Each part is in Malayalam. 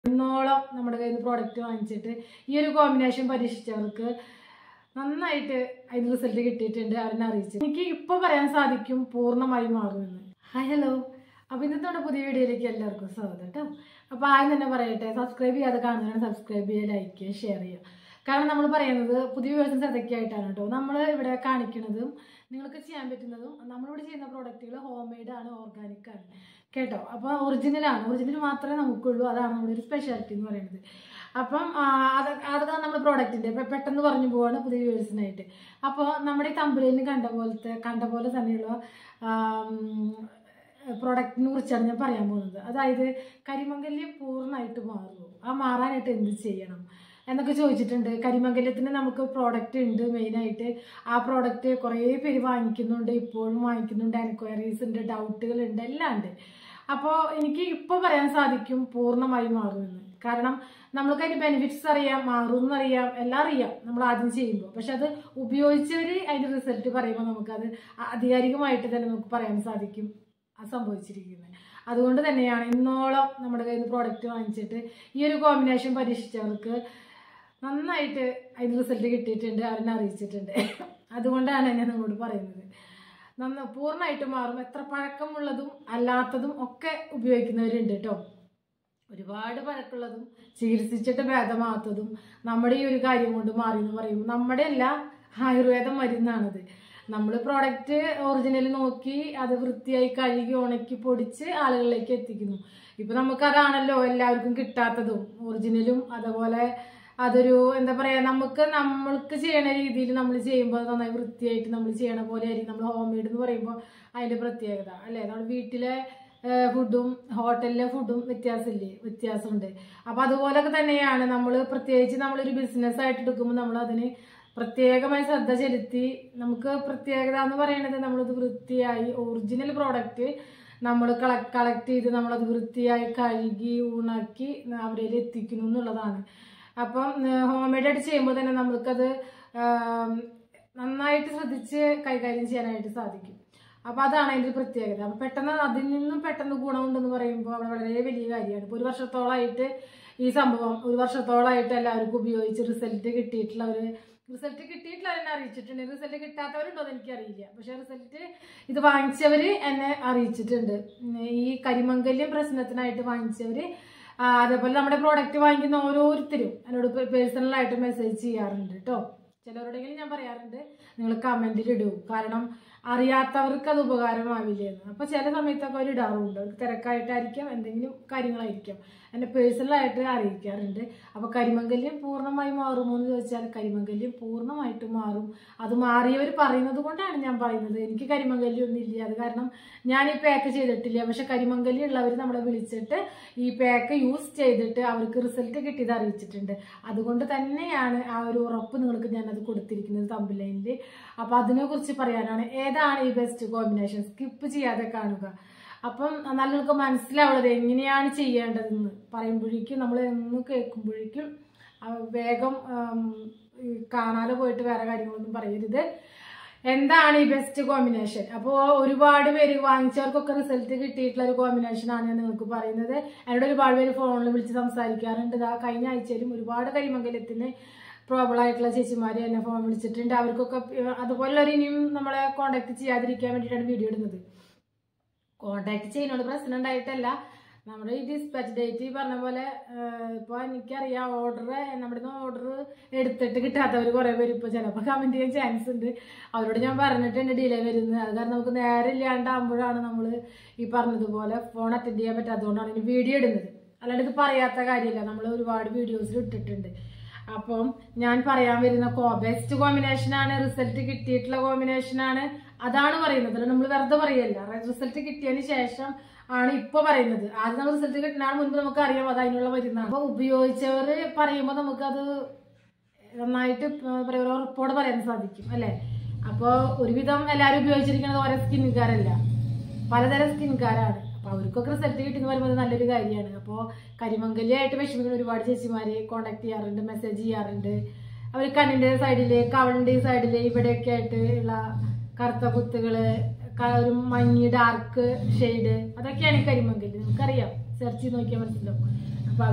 ഇന്നോളം നമ്മുടെ കയ്യിൽ നിന്ന് പ്രോഡക്റ്റ് വാങ്ങിച്ചിട്ട് ഈ ഒരു കോമ്പിനേഷൻ പരീക്ഷിച്ചവർക്ക് നന്നായിട്ട് അതിന് റിസൾട്ട് കിട്ടിയിട്ടുണ്ട് അവരെന്നെ അറിയിച്ചു എനിക്ക് ഇപ്പോൾ പറയാൻ സാധിക്കും പൂർണ്ണമായി മാറുമെന്ന് ഹായ് ഹലോ അപ്പോൾ ഇന്നത്തെ നമ്മുടെ പുതിയ വീഡിയോയിലേക്ക് എല്ലാവർക്കും സ്വാഗതം കേട്ടോ അപ്പോൾ ആദ്യം തന്നെ പറയട്ടെ സബ്സ്ക്രൈബ് ചെയ്യാതെ കാണുന്നതാണ് സബ്സ്ക്രൈബ് ചെയ്യുക ലൈക്ക് ചെയ്യുക ഷെയർ ചെയ്യുക കാരണം നമ്മൾ പറയുന്നത് പുതിയ വേഴ്സൺസ് അതൊക്കെയായിട്ടാണ് കേട്ടോ നമ്മൾ ഇവിടെ കാണിക്കുന്നതും നിങ്ങൾക്ക് ചെയ്യാൻ പറ്റുന്നതും നമ്മളിവിടെ ചെയ്യുന്ന പ്രോഡക്റ്റുകൾ ഹോം മെയ്ഡ് ആണ് ഓർഗാനിക് ആണ് കേട്ടോ അപ്പോൾ ഒറിജിനലാണ് ഒറിജിനൽ മാത്രമേ നമുക്കുള്ളൂ അതാണ് നമ്മുടെ ഒരു സ്പെഷ്യാലിറ്റി എന്ന് പറയുന്നത് അപ്പം ആ, അത് അതൊക്കെ നമ്മുടെ പ്രോഡക്റ്റിൻ്റെ ഇപ്പം പെട്ടെന്ന് പറഞ്ഞു പോവാണ് പുതിയ വ്യൂവേഴ്സിനായിട്ട് അപ്പോൾ നമ്മുടെ ഈ തമ്പുരയിൽ കണ്ട പോലത്തെ കണ്ട പോലെ തന്നെയുള്ള പ്രോഡക്റ്റിനെ കുറിച്ചാണ് ഞാൻ പറയാൻ പോകുന്നത് അതായത് കരിമംഗല്യം പൂർണ്ണമായിട്ട് മാറുമോ ആ മാറാനായിട്ട് എന്ത് ചെയ്യണം എന്നൊക്കെ ചോദിച്ചിട്ടുണ്ട് കരിമംഗല്യത്തിന് നമുക്ക് പ്രോഡക്റ്റ് ഉണ്ട് മെയിനായിട്ട് ആ പ്രോഡക്റ്റ് കുറേ പേര് വാങ്ങിക്കുന്നുണ്ട് ഇപ്പോഴും വാങ്ങിക്കുന്നുണ്ട് എൻക്വയറീസ് ഉണ്ട് ഡൗട്ടുകൾ ഉണ്ട് എല്ലാം ഉണ്ട് അപ്പോൾ എനിക്ക് ഇപ്പോൾ പറയാൻ സാധിക്കും പൂർണ്ണമായി മാറുമെന്ന് കാരണം നമ്മൾക്ക് അതിൻ്റെ ബെനിഫിറ്റ്സ് അറിയാം മാറുമെന്ന് അറിയാം എല്ലാം അറിയാം നമ്മൾ ആദ്യം ചെയ്യുമ്പോൾ പക്ഷെ അത് ഉപയോഗിച്ചവർ അതിൻ്റെ റിസൾട്ട് പറയുമ്പോൾ നമുക്കത് ആധികാരികമായിട്ട് തന്നെ നമുക്ക് പറയാൻ സാധിക്കും അത് സംഭവിച്ചിരിക്കുന്നത് അതുകൊണ്ട് തന്നെയാണ് ഇന്നോളം നമ്മുടെ കയ്യിൽ നിന്ന് പ്രോഡക്റ്റ് വാങ്ങിച്ചിട്ട് ഈ ഒരു കോമ്പിനേഷൻ പരീക്ഷിച്ചവർക്ക് നന്നായിട്ട് അതിന് റിസൾട്ട് കിട്ടിയിട്ടുണ്ട് അവരെന്നെ അറിയിച്ചിട്ടുണ്ട് അതുകൊണ്ടാണ് ഞാൻ നിങ്ങളോട് പറയുന്നത് നന്ന പൂർണ്ണമായിട്ട് മാറും എത്ര പഴക്കമുള്ളതും അല്ലാത്തതും ഒക്കെ ഉപയോഗിക്കുന്നവരുണ്ട് കേട്ടോ ഒരുപാട് പഴക്കമുള്ളതും ചികിത്സിച്ചിട്ട് ഭേദമാകാത്തതും നമ്മുടെ ഈ ഒരു കാര്യം കൊണ്ട് മാറി എന്ന് പറയുമ്പോൾ നമ്മുടെ അല്ല ആയുർവേദം മരുന്നാണത് നമ്മൾ പ്രോഡക്റ്റ് ഒറിജിനൽ നോക്കി അത് വൃത്തിയായി കഴുകി ഉണക്കി പൊടിച്ച് ആളുകളിലേക്ക് എത്തിക്കുന്നു ഇപ്പം നമുക്കതാണല്ലോ എല്ലാവർക്കും കിട്ടാത്തതും ഒറിജിനലും അതുപോലെ അതൊരു എന്താ പറയുക നമുക്ക് നമ്മൾക്ക് ചെയ്യണ രീതിയിൽ നമ്മൾ ചെയ്യുമ്പോൾ നന്നായി വൃത്തിയായിട്ട് നമ്മൾ ചെയ്യണ പോലെ ആയിരിക്കും നമ്മൾ ഹോം മെയ്ഡ് എന്ന് പറയുമ്പോൾ അതിൻ്റെ പ്രത്യേകത അല്ലേ നമ്മൾ വീട്ടിലെ ഫുഡും ഹോട്ടലിലെ ഫുഡും വ്യത്യാസമില്ലേ വ്യത്യാസമുണ്ട് അപ്പോൾ അതുപോലൊക്കെ തന്നെയാണ് നമ്മൾ പ്രത്യേകിച്ച് നമ്മളൊരു ബിസിനസ് ആയിട്ട് എടുക്കുമ്പോൾ നമ്മൾ അതിന് പ്രത്യേകമായി ശ്രദ്ധ ചെലുത്തി നമുക്ക് പ്രത്യേകത എന്ന് പറയുന്നത് നമ്മളത് വൃത്തിയായി ഒറിജിനൽ പ്രോഡക്റ്റ് നമ്മൾ കളക്ട് കളക്ട് ചെയ്ത് നമ്മളത് വൃത്തിയായി കഴുകി ഉണക്കി അവരിൽ എത്തിക്കുന്നു എന്നുള്ളതാണ് അപ്പം ഹോം മെയ്ഡ് ആയിട്ട് ചെയ്യുമ്പോൾ തന്നെ നമ്മൾക്കത് ആം, നന്നായിട്ട് ശ്രദ്ധിച്ച് കൈകാര്യം ചെയ്യാനായിട്ട് സാധിക്കും അപ്പോൾ അതാണ് അതിൻ്റെ പ്രത്യേകത അപ്പം പെട്ടെന്ന് അതിൽ നിന്നും പെട്ടെന്ന് ഗുണമുണ്ടെന്ന് പറയുമ്പോൾ അവിടെ വളരെ വലിയ കാര്യമാണ് ഇപ്പോൾ ഒരു വർഷത്തോളമായിട്ട് ഈ സംഭവം ഒരു വർഷത്തോളമായിട്ട് എല്ലാവർക്കും ഉപയോഗിച്ച് റിസൾട്ട് കിട്ടിയിട്ടുള്ളവർ റിസൾട്ട് കിട്ടിയിട്ടുള്ള എന്നെ അറിയിച്ചിട്ടുണ്ട് റിസൾട്ട് കിട്ടാത്തവരുണ്ടോ എന്ന് എനിക്കറിയില്ല പക്ഷേ റിസൾട്ട് ഇത് വാങ്ങിച്ചവർ എന്നെ അറിയിച്ചിട്ടുണ്ട് ഉം, ഈ കരിമംഗല്യം പ്രശ്നത്തിനായിട്ട് വാങ്ങിച്ചവർ അതേപോലെ നമ്മുടെ പ്രോഡക്റ്റ് വാങ്ങിക്കുന്ന ഓരോരുത്തരും എന്നോട് പേഴ്സണലായിട്ട് മെസ്സേജ് ചെയ്യാറുണ്ട് കേട്ടോ ചിലരോടെങ്കിലും ഞാൻ പറയാറുണ്ട് നിങ്ങൾ കമൻറ്റിൽ ഇടൂ കാരണം അറിയാത്തവർക്ക് അത് ഉപകാരമാവില്ല എന്ന് അപ്പോൾ ചില സമയത്തൊക്കെ അവർ ഇടാറുണ്ട് അവർക്ക് തിരക്കായിട്ടായിരിക്കാം എന്തെങ്കിലും കാര്യങ്ങളായിരിക്കാം എന്നെ പേഴ്സണലായിട്ട് അറിയിക്കാറുണ്ട് അപ്പോൾ കരിമംഗല്യം പൂർണ്ണമായി മാറുമോ എന്ന് ചോദിച്ചാൽ കരിമംഗല്യം പൂർണ്ണമായിട്ട് മാറും അത് മാറിയവർ പറയുന്നത് കൊണ്ടാണ് ഞാൻ പറയുന്നത് എനിക്ക് കരിമംഗല്യം ഒന്നും ഇല്ല അത് കാരണം ഞാൻ ഈ പാക്ക് ചെയ്തിട്ടില്ല പക്ഷെ കരിമംഗല്യം ഉള്ളവർ നമ്മളെ വിളിച്ചിട്ട് ഈ പാക്ക് യൂസ് ചെയ്തിട്ട് അവർക്ക് റിസൾട്ട് കിട്ടിയത് അറിയിച്ചിട്ടുണ്ട് അതുകൊണ്ട് തന്നെയാണ് ആ ഒരു ഉറപ്പ് നിങ്ങൾക്ക് ഞാനത് കൊടുത്തിരിക്കുന്നത് തമ്പിലൈനിൽ അപ്പോൾ അതിനെക്കുറിച്ച് പറയാനാണ് ഏതാണ് ഈ ബെസ്റ്റ് കോമ്പിനേഷൻ സ്കിപ്പ് ചെയ്യാതെ കാണുക അപ്പം നല്ലവർക്ക് മനസ്സിലാവുള്ളത് എങ്ങനെയാണ് ചെയ്യേണ്ടതെന്ന് പറയുമ്പോഴേക്കും നമ്മൾ എന്ന് കേൾക്കുമ്പോഴേക്കും ആ വേഗം ആം, ഈ കാണാതെ പോയിട്ട് വേറെ കാര്യങ്ങളൊന്നും പറയരുത് എന്താണ് ഈ ബെസ്റ്റ് കോമ്പിനേഷൻ അപ്പോൾ ഒരുപാട് പേര് വാങ്ങിച്ചവർക്കൊക്കെ റിസൾട്ട് കിട്ടിയിട്ടുള്ള ഒരു കോമ്പിനേഷനാണ് ഞാൻ നിങ്ങൾക്ക് പറയുന്നത് എന്നോട് ഒരുപാട് പേര് ഫോണിൽ വിളിച്ച് സംസാരിക്കാറുണ്ട് ഇതാ കഴിഞ്ഞ ആഴ്ചയിലും ഒരുപാട് കരിമംഗലത്തിന് പ്രോബ്ലം ആയിട്ടുള്ള ചേച്ചിമാർ എന്നെ ഫോൺ വിളിച്ചിട്ടുണ്ട് അവർക്കൊക്കെ അതുപോലുള്ളവർ ഇനിയും നമ്മളെ കോണ്ടാക്ട് ചെയ്യാതിരിക്കാൻ വേണ്ടിയിട്ടാണ് വീഡിയോ ഇടുന്നത് കോണ്ടാക്ട് ചെയ്യുന്നോട് പ്രശ്നം ഉണ്ടായിട്ടല്ല നമ്മുടെ ഈ ഡിസ്പാച്ച് ഡേറ്റ് ഈ പറഞ്ഞ പോലെ ഇപ്പോൾ എനിക്കറിയാം ഓർഡർ നമ്മുടെ ഓർഡർ എടുത്തിട്ട് കിട്ടാത്തവർ കുറേ പേര് ഇപ്പോൾ ചിലപ്പോൾ കമൻറ്റ് ചെയ്യാൻ ചാൻസ് ഉണ്ട് അവരോട് ഞാൻ പറഞ്ഞിട്ടുണ്ട് ഡിലേ വരുന്നത് അത് കാരണം നമുക്ക് നേരെ ഇല്ലാണ്ടാകുമ്പോഴാണ് നമ്മൾ ഈ പറഞ്ഞതുപോലെ ഫോൺ അറ്റൻഡ് ചെയ്യാൻ പറ്റാത്തതുകൊണ്ടാണ് ഇനി വീഡിയോ ഇടുന്നത് അല്ലാണ്ട് ഇത് പറയാത്ത കാര്യമില്ല നമ്മൾ ഒരുപാട് വീഡിയോസിൽ ഇട്ടിട്ടുണ്ട് അപ്പം ഞാൻ പറയാൻ വരുന്ന കോ ബെസ്റ്റ് കോമ്പിനേഷനാണ് റിസൾട്ട് കിട്ടിയിട്ടുള്ള കോമ്പിനേഷനാണ് അതാണ് പറയുന്നത് അല്ല നമ്മൾ വെറുതെ പറയല്ല റിസൾട്ട് കിട്ടിയതിന് ശേഷം ആണ് ഇപ്പൊ പറയുന്നത് ആദ്യം നമ്മൾ റിസൾട്ട് കിട്ടുന്നതാണ് മുൻപ് നമുക്ക് അറിയാം അത് അതിനുള്ള മരുന്നാണ് അപ്പൊ ഉപയോഗിച്ചവർ പറയുമ്പോൾ നമുക്കത് നന്നായിട്ട് പറയുക ഉറപ്പോടെ പറയാൻ സാധിക്കും അല്ലെ അപ്പോൾ ഒരുവിധം എല്ലാവരും ഉപയോഗിച്ചിരിക്കുന്നത് ഓരോ സ്കിൻകാരല്ല പലതരം സ്കിൻകാരാണ് അപ്പോൾ അവർക്കൊക്കെ റിസൾട്ട് കിട്ടുന്ന പറയുമ്പോൾ അത് നല്ലൊരു കാര്യമാണ് അപ്പോൾ കരിമംഗല്യമായിട്ട് വിഷമിക്കുന്ന ഒരുപാട് ചേച്ചിമാര് കോണ്ടാക്ട് ചെയ്യാറുണ്ട് മെസ്സേജ് ചെയ്യാറുണ്ട് അവർ കണ്ണിന്റെ സൈഡില് കവളിന്റെ സൈഡില് ഇവിടെയൊക്കെ ആയിട്ട് ഉള്ള കറുത്ത കുത്തുകള് ക- ഒരു മഞ്ഞ് ഡാർക്ക് ഷെയ്ഡ് അതൊക്കെയാണ് ഈ കരിമംഗല്യം നമുക്കറിയാം സെർച്ച് ചെയ്ത് നോക്കിയാൽ മനസ്സിലാവും അപ്പൊ അവർക്ക്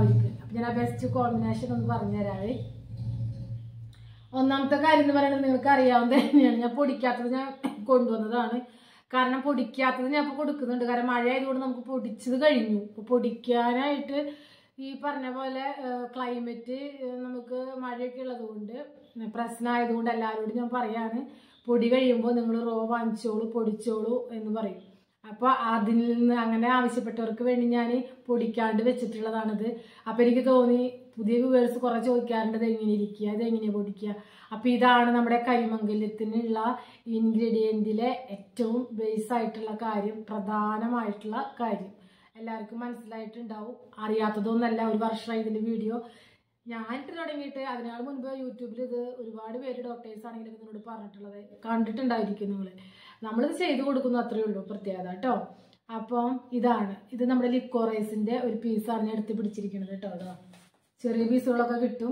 ഞാൻ ആ ബെസ്റ്റ് കോമ്പിനേഷൻ ഒന്ന് പറഞ്ഞുതരാവേ ഒന്നാമത്തെ കാര്യം എന്ന് പറയുന്നത് നിങ്ങൾക്ക് അറിയാവുന്നത് തന്നെയാണ് ഞാൻ പൊടിക്കാത്തത് ഞാൻ കൊണ്ടുവന്നതാണ് കാരണം പൊടിക്കാത്തത് ഞാൻ ഇപ്പോൾ കൊടുക്കുന്നുണ്ട് കാരണം മഴ ആയതുകൊണ്ട് നമുക്ക് പൊടിച്ചത് കഴിഞ്ഞു അപ്പോൾ പൊടിക്കാനായിട്ട് ഈ പറഞ്ഞ പോലെ ക്ലൈമറ്റ് നമുക്ക് മഴയൊക്കെ ഉള്ളതുകൊണ്ട് പ്രശ്നമായതുകൊണ്ട് എല്ലാവരോടും ഞാൻ പറയാണ് പൊടി കഴിയുമ്പോൾ നിങ്ങൾ റോ വാങ്ങിച്ചോളൂ പൊടിച്ചോളൂ എന്ന് പറയും അപ്പോൾ അതിൽ നിന്ന് അങ്ങനെ ആവശ്യപ്പെട്ടവർക്ക് വേണ്ടി ഞാൻ പൊടിക്കാണ്ട് വെച്ചിട്ടുള്ളതാണിത് അപ്പോൾ എനിക്ക് തോന്നി പുതിയ വ്യൂവേഴ്സ് കുറേ ചോദിക്കാറുണ്ട് ഇത് എങ്ങനെ ഇരിക്കുക ഇത് എങ്ങനെ പൊടിക്കുക അപ്പോൾ ഇതാണ് നമ്മുടെ കരിമംഗല്യത്തിനുള്ള ഇൻഗ്രീഡിയൻറ്റിലെ ഏറ്റവും ബേസ് ആയിട്ടുള്ള കാര്യം പ്രധാനമായിട്ടുള്ള കാര്യം എല്ലാവർക്കും മനസ്സിലായിട്ടുണ്ടാവും അറിയാത്തതൊന്നല്ല ഒരു വർഷമായി ഇതിൻ്റെ വീഡിയോ ഞാൻ ഇട്ട് തുടങ്ങിയിട്ട് അതിനാൾ മുൻപ് യൂട്യൂബിൽ ഇത് ഒരുപാട് പേര് ഡോക്ടേഴ്സ് ആണെങ്കിലും ഇതിനോട് പറഞ്ഞിട്ടുള്ളത് കണ്ടിട്ടുണ്ടായിരിക്കും നിങ്ങൾ നമ്മളിത് ചെയ്തു കൊടുക്കുന്നു അത്രയേ ഉള്ളൂ പ്രത്യേകത കേട്ടോ അപ്പം ഇതാണ് ഇത് നമ്മുടെ ലിക്കോറൈസിൻ്റെ ഒരു പീസാണ് ഞാൻ എടുത്ത് പിടിച്ചിരിക്കുന്നത് കേട്ടോ അതാ ചെറിയ പീസുകളൊക്കെ കിട്ടും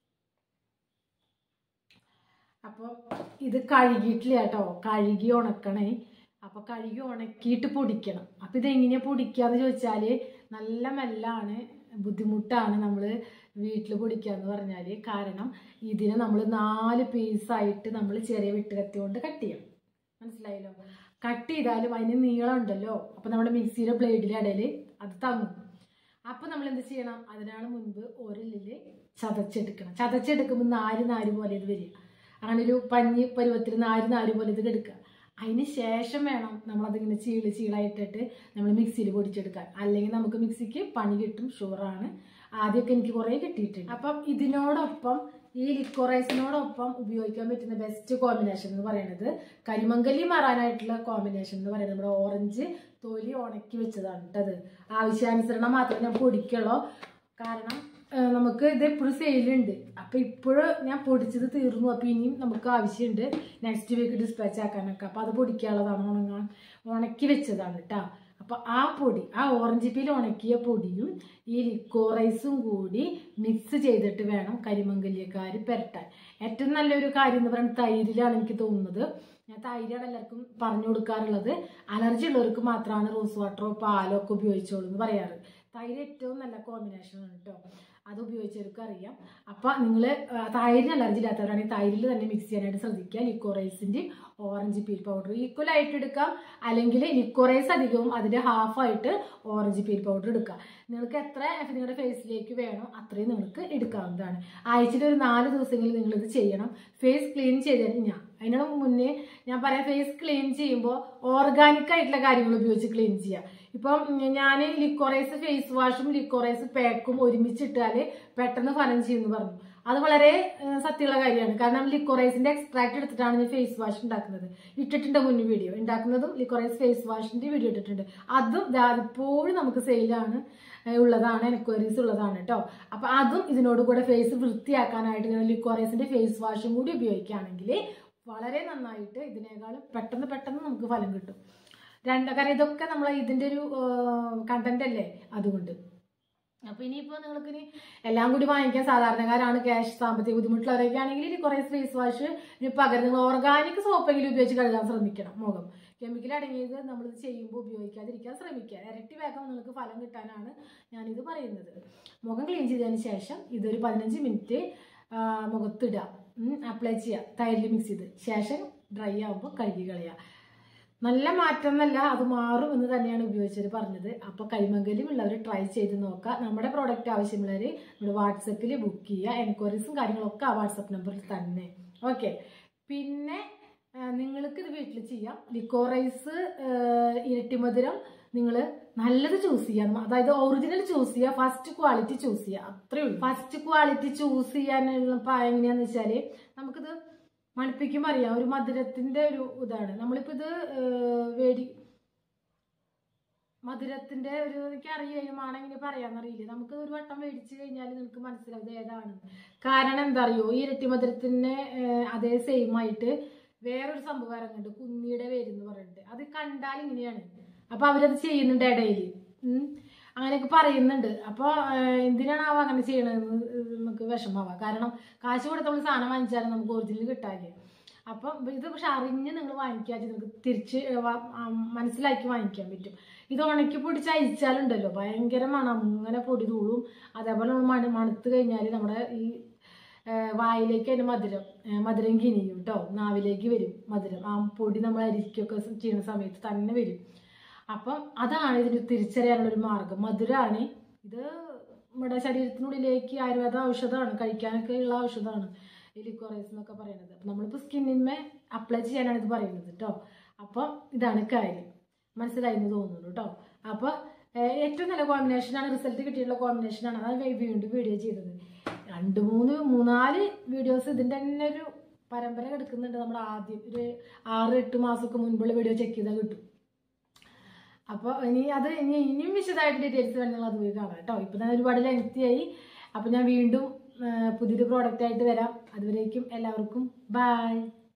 അപ്പോൾ ഇത് കഴുകിയിട്ടില്ല കേട്ടോ കഴുകി ഉണക്കണേ അപ്പോൾ കഴുകി ഉണക്കിയിട്ട് പൊടിക്കണം അപ്പോൾ ഇത് എങ്ങനെയാണ് പൊടിക്കാന്ന് ചോദിച്ചാൽ നല്ല മെല്ലാണ് ബുദ്ധിമുട്ടാണ് നമ്മൾ വീട്ടിൽ പൊടിക്കുക എന്ന് പറഞ്ഞാൽ കാരണം ഇതിനെ നമ്മൾ നാല് പീസായിട്ട് നമ്മൾ ചെറിയ വെട്ടുകത്തി കൊണ്ട് കട്ട് ചെയ്യണം മനസ്സിലായല്ലോ കട്ട് ചെയ്താലും അതിന് നീളം ഉണ്ടല്ലോ അപ്പോൾ നമ്മുടെ മിക്സിയുടെ ബ്ലേഡിലെ ഇടയിൽ അത് തങ്ങും അപ്പോൾ നമ്മൾ എന്ത് ചെയ്യണം അതിനാണ് മുൻപ് ഒരില്ലിൽ ചതച്ചെടുക്കണം ചതച്ചെടുക്കുമ്പോൾ നാല് നാല് പോലെ ഇത് വരിക അങ്ങനെ ഒരു പഞ്ഞി പരുവത്തിൽ നാല് നാല് പോലെ ഇത് എടുക്കുക അതിന് ശേഷം വേണം നമ്മളതിങ്ങനെ ചീള് ചീളായിട്ടിട്ട് നമ്മൾ മിക്സിയിൽ പൊടിച്ചെടുക്കാൻ അല്ലെങ്കിൽ നമുക്ക് മിക്സിക്ക് പണി കിട്ടും ഷുവറാണ് ആദ്യമൊക്കെ എനിക്ക് കുറേ കിട്ടിയിട്ടുണ്ട് അപ്പം ഇതിനോടൊപ്പം ഈ ലിക്കോറൈസിനോടൊപ്പം ഉപയോഗിക്കാൻ പറ്റുന്ന ബെസ്റ്റ് കോമ്പിനേഷൻ എന്ന് പറയുന്നത് കരിമങ്കലി മാറാനായിട്ടുള്ള കോമ്പിനേഷൻ എന്ന് പറയുന്നത് നമ്മുടെ ഓറഞ്ച് തൊലി ഉണക്കി വെച്ചതാണ് കേട്ടത് ആവശ്യാനുസരണം മാത്രമേ ഞാൻ പൊടിക്കുള്ളൂ കാരണം ആ, നമുക്ക് ഇത് എപ്പോഴും സെയിലുണ്ട് അപ്പോൾ ഇപ്പോഴും ഞാൻ പൊടിച്ചത് തീർന്നു അപ്പോൾ ഇനിയും നമുക്ക് ആവശ്യമുണ്ട് നെക്സ്റ്റ് വീക്ക് ഡിസ്പാച്ച് ആക്കാനൊക്കെ അപ്പോൾ അത് പൊടിക്കാനുള്ളതാണ് ഉണങ്ങാൻ ഉണക്കി വെച്ചതാണ് കേട്ടോ അപ്പോൾ ആ പൊടി ആ ഓറഞ്ച് പീൽ ഉണക്കിയ പൊടിയും ഈ ലിക്കോറൈസും കൂടി മിക്സ് ചെയ്തിട്ട് വേണം കരിമംഗല്യക്കാർ പുരട്ടാൻ ഏറ്റവും നല്ലൊരു കാര്യം എന്ന് പറയുന്നത് തൈരിലാണ് എനിക്ക് തോന്നുന്നത് ഞാൻ തൈരാണ് എല്ലാവർക്കും പറഞ്ഞു കൊടുക്കാറുള്ളത് അലർജി ഉള്ളവർക്ക് മാത്രമാണ് റോസ് വാട്ടറോ പാലോ ഒക്കെ ഉപയോഗിച്ചോളൂ എന്ന് പറയാറ് തൈര് ഏറ്റവും നല്ല കോമ്പിനേഷനാണ് കേട്ടോ അത് ഉപയോഗിച്ചവർക്ക് അറിയാം അപ്പം നിങ്ങൾ തൈരിന് അലർജി ഇല്ലാത്തവരാണെങ്കിൽ തൈരിൽ തന്നെ മിക്സ് ചെയ്യാനായിട്ട് ശ്രദ്ധിക്കുക ലിക്കോറൈസിൻ്റെ ഓറഞ്ച് പീൽ പൗഡർ ഈക്വൽ ആയിട്ട് എടുക്കാം അല്ലെങ്കിൽ ലിക്കോറൈസ് അധികവും അതിൻ്റെ ഹാഫായിട്ട് ഓറഞ്ച് പീൽ പൗഡർ എടുക്കുക നിങ്ങൾക്ക് എത്ര നിങ്ങളുടെ ഫേസിലേക്ക് വേണോ അത്രയും നിങ്ങൾക്ക് എടുക്കാവുന്നതാണ് ആഴ്ചയിൽ ഒരു നാല് ദിവസങ്ങളിൽ നിങ്ങളിത് ചെയ്യണം ഫേസ് ക്ലീൻ ചെയ്തതിന് ഞാൻ അതിനു മുന്നേ ഞാൻ പറയാം ഫേസ് ക്ലീൻ ചെയ്യുമ്പോൾ ഓർഗാനിക് ആയിട്ടുള്ള കാര്യങ്ങൾ ഉപയോഗിച്ച് ക്ലീൻ ചെയ്യുക ഇപ്പം ഞാൻ ലിക്കോറൈസ് ഫേസ് വാഷും ലിക്കോറൈസ് പാക്കും ഒരുമിച്ചിട്ടാൽ പെട്ടെന്ന് ഫലം ചെയ്യുമെന്ന് പറഞ്ഞു അത് വളരെ ഏഹ്, സത്യമുള്ള കാര്യമാണ് കാരണം ലിക്കോറൈസിന്റെ എക്സ്ട്രാക്ട് എടുത്തിട്ടാണ് ഞാൻ ഫേസ് വാഷ് ഉണ്ടാക്കുന്നത് ഇട്ടിട്ടുണ്ട് മുന്നേ വീഡിയോ ഉണ്ടാക്കുന്നതും ലിക്കോറൈസ് ഫേസ് വാഷിന്റെ വീഡിയോ ഇട്ടിട്ടുണ്ട് അതും ദാ ഇപ്പോഴും നമുക്ക് സെയിലാണ് ഉള്ളതാണ് എൻക്വയറീസ് ഉള്ളതാണ് കേട്ടോ അപ്പൊ അതും ഇതിനോട് കൂടെ ഫേസ് വൃത്തിയാക്കാനായിട്ട് ഇങ്ങനെ ലിക്കോറൈസിന്റെ ഫേസ് വാഷും കൂടി ഉപയോഗിക്കുകയാണെങ്കിൽ വളരെ നന്നായിട്ട് ഇതിനേക്കാളും പെട്ടെന്ന് പെട്ടെന്ന് നമുക്ക് ഫലം കിട്ടും രണ്ട് കാരണം ഇതൊക്കെ നമ്മൾ ഇതിന്റെ ഒരു കണ്ടന്റ് അല്ലേ അതുകൊണ്ട് അപ്പൊ ഇനിയിപ്പോ നിങ്ങൾക്ക് ഇനി എല്ലാം കൂടി വാങ്ങിക്കാൻ സാധാരണക്കാരാണ് ക്യാഷ് സാമ്പത്തിക ബുദ്ധിമുട്ടുള്ളവരൊക്കെ ആണെങ്കിൽ ഇനി കുറേ ഫേസ് വാഷ് ഇനി പകരം നിങ്ങൾ ഓർഗാനിക് സോപ്പെങ്കിലും ഉപയോഗിച്ച് കഴുകാൻ ശ്രമിക്കണം മുഖം കെമിക്കൽ അടങ്ങിയത് നമ്മളിത് ചെയ്യുമ്പോൾ ഉപയോഗിക്കാതിരിക്കാൻ ശ്രമിക്കുക ഇരട്ടി വേഗം നിങ്ങൾക്ക് ഫലം കിട്ടാനാണ് ഞാനിത് പറയുന്നത് മുഖം ക്ലീൻ ചെയ്തതിന് ശേഷം ഇതൊരു പതിനഞ്ച് മിനിറ്റ് മുഖത്തിടുക അപ്ലൈ ചെയ്യുക തൈരിൽ മിക്സ് ചെയ്ത് ശേഷം ഡ്രൈ ആകുമ്പോൾ കഴുകി കളയുക നല്ല മാറ്റം എന്നല്ല അത് മാറും എന്ന് തന്നെയാണ് ഉപയോഗിച്ചവർ പറഞ്ഞത് അപ്പോൾ കരിമങ്കലും ഉള്ളവർ ട്രൈ ചെയ്ത് നോക്കുക നമ്മുടെ പ്രോഡക്റ്റ് ആവശ്യമുള്ളവർ നമ്മുടെ വാട്സപ്പിൽ ബുക്ക് ചെയ്യുക എൻക്വയറീസും കാര്യങ്ങളൊക്കെ ആ വാട്സപ്പ് നമ്പറിൽ തന്നെ ഓക്കെ പിന്നെ ആ, നിങ്ങൾക്ക് ഇത് വീട്ടിൽ ചെയ്യാം ലിക്കോറൈസ് ഇരട്ടിമധുരം നിങ്ങൾ നല്ലത് ചൂസ് ചെയ്യാം അതായത് ഒറിജിനൽ ചൂസ് ചെയ്യുക ഫസ്റ്റ് ക്വാളിറ്റി ചൂസ് ചെയ്യുക അത്രേ ഉള്ളൂ ഫസ്റ്റ് ക്വാളിറ്റി ചൂസ് ചെയ്യാനുള്ള പ- എങ്ങനെയാന്ന് വെച്ചാൽ നമുക്കിത് മണപ്പിക്കുമ്പോൾ അറിയാം ഒരു മധുരത്തിന്റെ ഒരു ഇതാണ് നമ്മളിപ്പോൾ ഇത് ഏഹ്, വേടി മധുരത്തിന്റെ ഒരു എനിക്ക് അറിയില്ല മാണെങ്ങനെ പറയാന്നറിയില്ല നമുക്ക് ഒരു വട്ടം മേടിച്ചു കഴിഞ്ഞാൽ നിങ്ങൾക്ക് മനസ്സിലാവും ഇത് ഏതാണ് കാരണം എന്താ അറിയോ ഈ ഇരട്ടി മധുരത്തിന് ഏഹ്, അതേ സെയിം ആയിട്ട് വേറൊരു സംഭവം ഇറങ്ങുന്നുണ്ട് കുന്നിയുടെ പേര് എന്ന് പറഞ്ഞിട്ട് അത് കണ്ടാൽ ഇങ്ങനെയാണ് അപ്പൊ അവരത് ചെയ്യുന്നുണ്ട് ഇടയിൽ അങ്ങനെയൊക്കെ പറയുന്നുണ്ട് അപ്പോൾ എന്തിനാണാവോ അങ്ങനെ ചെയ്യണതെന്ന് നമുക്ക് വിഷമാവാം കാരണം കാശ് കൊടുത്ത് നമ്മൾ സാധനം വാങ്ങിച്ചാലും നമുക്ക് ഒറിജിനൽ കിട്ടാല്ലേ അപ്പം ഇത് പക്ഷെ അറിഞ്ഞ് നിങ്ങൾ വാങ്ങിക്കുക നിങ്ങൾക്ക് തിരിച്ച് വ- ആ, മനസ്സിലാക്കി വാങ്ങിക്കാൻ പറ്റും ഇത് ഉണക്കി പൊടിച്ച് അയച്ചാലുണ്ടല്ലോ ഭയങ്കര മണം അങ്ങനെ പൊടി തൂളും അതേപോലെ നമ്മൾ മണ മണത്ത് കഴിഞ്ഞാൽ നമ്മുടെ ഈ ആ, വായിലേക്ക് അതിന് മധുരം ആ, മധുരം കിനിയും കേട്ടോ നാവിലേക്ക് വരും മധുരം ആ പൊടി നമ്മൾ അരിക്കൊക്കെ ചെയ്യുന്ന സമയത്ത് തന്നെ വരും അപ്പം അതാണ് ഇതിന് തിരിച്ചറിയാനുള്ള ഒരു മാർഗം മധുരമാണ് ഇത് നമ്മുടെ ശരീരത്തിനുള്ളിലേക്ക് ആയുർവേദ ഔഷധമാണ് കഴിക്കാനൊക്കെ ഉള്ള ഔഷധമാണ് ഈ ലിക്കോറൈസ് എന്നൊക്കെ പറയുന്നത് അപ്പം നമ്മളിപ്പോൾ സ്കിന്നിന്മേ അപ്ലൈ ചെയ്യാനാണ് ഇത് പറയുന്നത് കേട്ടോ അപ്പം ഇതാണ് കാര്യം മനസ്സിലായി എന്ന് തോന്നുന്നു കേട്ടോ അപ്പോൾ ഏറ്റവും നല്ല കോമ്പിനേഷനാണ് റിസൾട്ട് കിട്ടിയിട്ടുള്ള കോമ്പിനേഷനാണ് അതാണ് ഞാൻ വീണ്ടും വീഡിയോ ചെയ്തത് രണ്ട് മൂന്ന് മൂന്നാല് വീഡിയോസ് ഇതിൻ്റെ തന്നെ ഒരു പരമ്പര കിടക്കുന്നുണ്ട് നമ്മുടെ ആദ്യം ഒരു ആറ് എട്ട് മാസമൊക്കെ മുൻപുള്ള വീഡിയോ ചെക്ക് ചെയ്താൽ കിട്ടും അപ്പോൾ ഇനി അത് ഇനി ഇനിയും വിശദമായിട്ട് ഡീറ്റെയിൽസ് വേണമെങ്കിൽ അത് പോയി കാണാം കേട്ടോ ഇപ്പം തന്നെ ഒരുപാട് ലെങ്തി ആയി അപ്പോൾ ഞാൻ വീണ്ടും ആ, പുതിയൊരു പ്രോഡക്റ്റ് ആയിട്ട് വരാം അതുവരേക്കും എല്ലാവർക്കും ബൈ